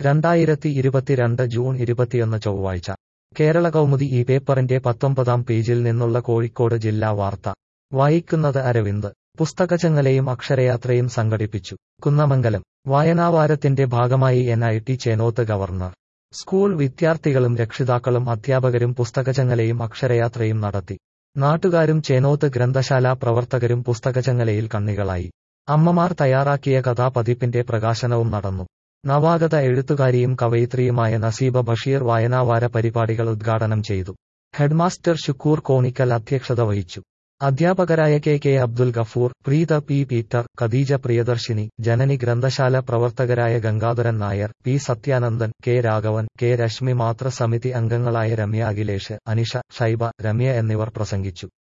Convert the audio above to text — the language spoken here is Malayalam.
രണ്ടായിരത്തി ഇരുപത്തിരണ്ട് ജൂൺ ഇരുപത്തിയൊന്ന് ചൊവ്വാഴ്ച കേരള കൗമുദി ഈ പേപ്പറിന്റെ പത്തൊമ്പതാം പേജിൽ നിന്നുള്ള കോഴിക്കോട് ജില്ലാ വാർത്ത വായിക്കുന്നത് അരവിന്ദ് പുസ്തകച്ചങ്ങലയും അക്ഷരയാത്രയും സംഘടിപ്പിച്ചു കുന്നമംഗലം വായനാവാരത്തിന്റെ ഭാഗമായി N I T Chenoth government school വിദ്യാർത്ഥികളും രക്ഷിതാക്കളും അധ്യാപകരും പുസ്തകച്ചങ്ങലയും അക്ഷരയാത്രയും നടത്തി നാട്ടുകാരും ചേനോത്ത് ഗ്രന്ഥശാല പ്രവർത്തകരും പുസ്തകച്ചങ്ങലയിൽ കണ്ണികളായി അമ്മമാർ തയ്യാറാക്കിയ കഥാപതിപ്പിന്റെ പ്രകാശനവും നടന്നു നവാഗത എഴുത്തുകാരിയും കവയിത്രിയുമായ നസീബ ബഷീർ വായനാവാര പരിപാടികൾ ഉദ്ഘാടനം ചെയ്തു ഹെഡ്മാസ്റ്റർ ഷുക്കൂർ കോണിക്കൽ അധ്യക്ഷത വഹിച്ചു അധ്യാപകരായ K K Abdul Gafoor Preetha P Peter Khadeeja Priyadarshini Janani ഗ്രന്ഥശാല പ്രവർത്തകരായ Gangadharan Nair P Sathyanandan K Raghavan K Reshmi മാതൃസമിതി അംഗങ്ങളായ രമ്യ അഖിലേഷ് അനിഷ ഷൈബ രമ്യ എന്നിവർ പ്രസംഗിച്ചു